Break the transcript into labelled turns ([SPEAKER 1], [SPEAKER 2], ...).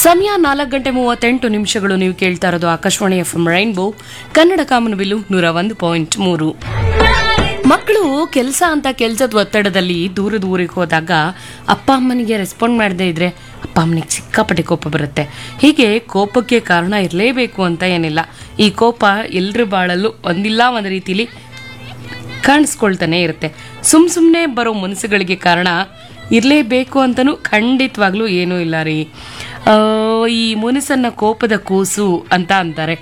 [SPEAKER 1] ಸಮಯ ನಾಲ್ಕು ಗಂಟೆ ಮೂವತ್ತೆಂಟು ನಿಮಿಷಗಳು ನೀವು ಕೇಳ್ತಾ ಇರೋದು Akashvani F M rainbow Kannada ಕಾಮನಬಿಲ್ಲು ನೂರ ಒಂದು ಪಾಯಿಂಟ್ ಮೂರು ಮಕ್ಕಳು ಕೆಲಸ ಅಂತ ಕೆಲಸದ ಒತ್ತಡದಲ್ಲಿ ದೂರದ ಊರಿಗೆ ಹೋದಾಗ ಅಪ್ಪ ಅಮ್ಮನಿಗೆ ರೆಸ್ಪಾಂಡ್ ಮಾಡದೇ ಇದ್ರೆ ಅಪ್ಪ ಅಮ್ಮನಿಗೆ ಸಿಕ್ಕಾಪಟ್ಟೆ ಕೋಪ ಬರುತ್ತೆ ಹೀಗೆ ಕೋಪಕ್ಕೆ ಕಾರಣ ಇರಲೇಬೇಕು ಅಂತ ಏನಿಲ್ಲ ಈ ಕೋಪ ಎಲ್ಲರ ಬಾಳಲ್ಲೂ ಒಂದಿಲ್ಲ ಒಂದು ರೀತಿಲಿ ಕಾಣಿಸ್ಕೊಳ್ತಾನೆ ಇರುತ್ತೆ ಸುಮ್ ಸುಮ್ಮನೆ ಬರೋ ಮನಸ್ಸುಗಳಿಗೆ ಕಾರಣ ಇರಲೇಬೇಕು ಅಂತನೂ ಖಂಡಿತವಾಗ್ಲೂ ಏನೂ ಇಲ್ಲ ರೀ ಆ, ಈ ಮುನಿಸನ್ನ ಕೋಪದ ಕೂಸು ಅಂತ ಅಂತಾರೆ